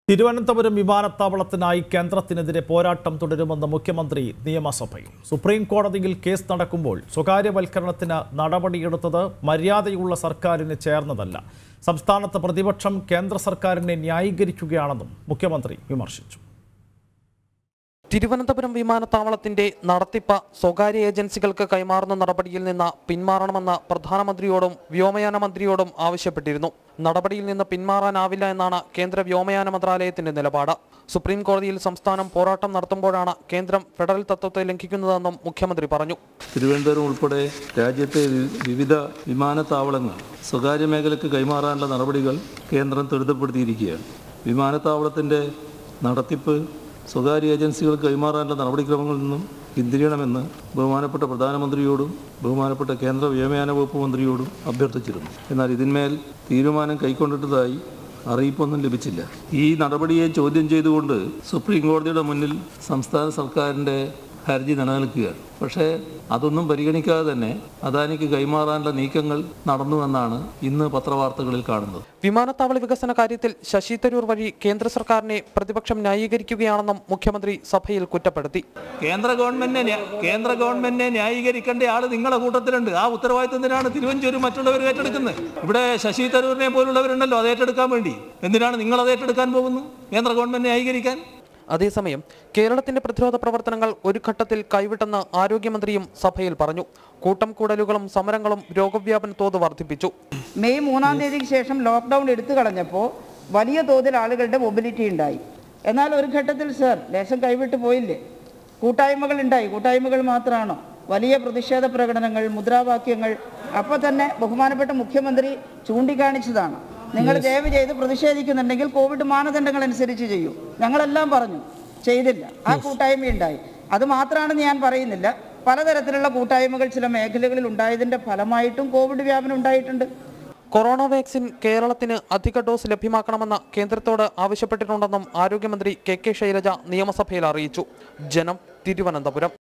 തിരുവനന്തപുരം വിമാനത്താവളത്തിനായി കേന്ദ്രത്തിനെതിരെ പോരാട്ടം തുടരുമെന്ന് മുഖ്യമന്ത്രി നിയമസഭയിൽ സുപ്രീം കോടതിയിൽ കേസ് നടക്കുമ്പോൾ സ്വകാര്യവൽക്കരണത്തിന് നടപടിയെടുത്തത് മര്യാദയുള്ള സർക്കാരിന് ചേർന്നതല്ല സംസ്ഥാനത്ത് പ്രതിപക്ഷം കേന്ദ്ര സർക്കാരിനെ ന്യായീകരിക്കുകയാണെന്നും മുഖ്യമന്ത്രി വിമർശിച്ചു തിരുവനന്തപുരം വിമാനത്താവളത്തിന്റെ നടത്തിപ്പ് സ്വകാര്യ ഏജൻസികൾക്ക് കൈമാറുന്ന നടപടിയിൽ നിന്ന് പിന്മാറണമെന്ന് പ്രധാനമന്ത്രിയോടും വ്യോമയാന മന്ത്രിയോടും ആവശ്യപ്പെട്ടിരുന്നു നടപടിയിൽ നിന്ന് പിന്മാറാനാവില്ല എന്നാണ് കേന്ദ്ര വ്യോമയാന മന്ത്രാലയത്തിന്റെ നിലപാട് സുപ്രീം കോടതിയിൽ സംസ്ഥാനം പോരാട്ടം നടത്തുമ്പോഴാണ് കേന്ദ്രം ഫെഡറൽ തത്വത്തെ ലംഘിക്കുന്നതെന്നും മുഖ്യമന്ത്രി പറഞ്ഞു തിരുവനന്തപുരം ഉൾപ്പെടെ രാജ്യത്തെ വി- വിവിധ വിമാനത്താവളങ്ങൾ സ്വകാര്യ മേഖലയ്ക്ക് കൈമാറാനുള്ള നടപടികൾ കേന്ദ്രം ത്വരിതപ്പെടുത്തിയിരിക്കുകയാണ് വിമാനത്താവളത്തിൻ്റെ നടത്തിപ്പ് സ്വകാര്യ ഏജൻസികൾക്ക് കൈമാറാനുള്ള നടപടിക്രമങ്ങളിൽ നിന്നും പിന്തിരിയണമെന്ന് ബഹുമാനപ്പെട്ട പ്രധാനമന്ത്രിയോടും ബഹുമാനപ്പെട്ട കേന്ദ്ര വ്യോമയാന വകുപ്പ് മന്ത്രിയോടും അഭ്യർത്ഥിച്ചിരുന്നു എന്നാൽ ഇതിന്മേൽ തീരുമാനം കൈക്കൊണ്ടിട്ടതായി അറിയിപ്പൊന്നും ലഭിച്ചില്ല ഈ നടപടിയെ ചോദ്യം ചെയ്തുകൊണ്ട് സുപ്രീം കോടതിയുടെ മുന്നിൽ സംസ്ഥാന സർക്കാരിൻ്റെ ഹർജി നിലനിൽക്കുകയാണ് പക്ഷേ അതൊന്നും പരിഗണിക്കാതെ തന്നെ അദാനിക്ക് കൈമാറാനുള്ള നീക്കങ്ങൾ നടന്നുവെന്നാണ് ഇന്ന് പത്രവാർത്തകളിൽ കാണുന്നത് വിമാനത്താവള വികസന കാര്യത്തിൽ ശശി തരൂർ വഴി കേന്ദ്ര സർക്കാരിനെ പ്രതിപക്ഷം ന്യായീകരിക്കുകയാണെന്നും മുഖ്യമന്ത്രി സഭയിൽ കുറ്റപ്പെടുത്തി കേന്ദ്ര ഗവൺമെന്റിനെ ന്യാ- കേന്ദ്ര ഗവൺമെന്റിനെ ന്യായീകരിക്കേണ്ട ആള് നിങ്ങളുടെ കൂട്ടത്തിലുണ്ട് ആ ഉത്തരവാദിത്വം എന്തിനാണ് തിരുവഞ്ചൂരും മറ്റുള്ളവർ ഏറ്റെടുക്കുന്നത് ഇവിടെ ശശി തരൂരിനെ പോലുള്ളവരുണ്ടല്ലോ അത് ഏറ്റെടുക്കാൻ വേണ്ടി എന്തിനാണ് നിങ്ങൾ അത് ഏറ്റെടുക്കാൻ പോകുന്നു കേന്ദ്ര ഗവൺമെന്റ് ന്യായീകരിക്കാൻ അതേസമയം കേരളത്തിന്റെ പ്രതിരോധ പ്രവർത്തനങ്ങൾ ഒരു ഘട്ടത്തിൽ കൈവിട്ടെന്ന് ആരോഗ്യമന്ത്രിയും സഭയിൽ പറഞ്ഞു കൂട്ടം കൂടലുകളും സമരങ്ങളും രോഗവ്യാപന തോത് വർദ്ധിപ്പിച്ചു മെയ് മൂന്നാം തീയതിക്ക് ശേഷം ലോക്ക്ഡൗൺ എടുത്തു കളഞ്ഞപ്പോൾ വലിയ തോതിൽ ആളുകളുടെ മൊബിലിറ്റി ഉണ്ടായി എന്നാൽ ഒരു ഘട്ടത്തിൽ സർ ദേശം കൈവിട്ട് പോയില്ലേ കൂട്ടായ്മകൾ ഉണ്ടായി കൂട്ടായ്മകൾ മാത്രമാണോ വലിയ പ്രതിഷേധ പ്രകടനങ്ങൾ മുദ്രാവാക്യങ്ങൾ അപ്പോൾ തന്നെ ബഹുമാനപ്പെട്ട മുഖ്യമന്ത്രി ചൂണ്ടിക്കാണിച്ചതാണ് നിങ്ങൾ ദയവ് ചെയ്ത് പ്രതിഷേധിക്കുന്നുണ്ടെങ്കിൽ കോവിഡ് മാനദണ്ഡങ്ങൾ അനുസരിച്ച് ചെയ്യൂ ഞങ്ങളെല്ലാം പറഞ്ഞു ചെയ്തില്ല ആ കൂട്ടായ്മ ഉണ്ടായി അത് മാത്രമാണെന്ന് ഞാൻ പറയുന്നില്ല പലതരത്തിലുള്ള കൂട്ടായ്മകൾ ചില മേഖലകളിൽ ഉണ്ടായതിന്റെ ഫലമായിട്ടും കോവിഡ് വ്യാപനം ഉണ്ടായിട്ടുണ്ട് കൊറോണ വാക്സിൻ കേരളത്തിന് അധിക ഡോസ് ലഭ്യമാക്കണമെന്ന് കേന്ദ്രത്തോട് ആവശ്യപ്പെട്ടിട്ടുണ്ടെന്നും ആരോഗ്യമന്ത്രി കെ കെ ശൈലജ നിയമസഭയിൽ അറിയിച്ചു ജനം തിരുവനന്തപുരം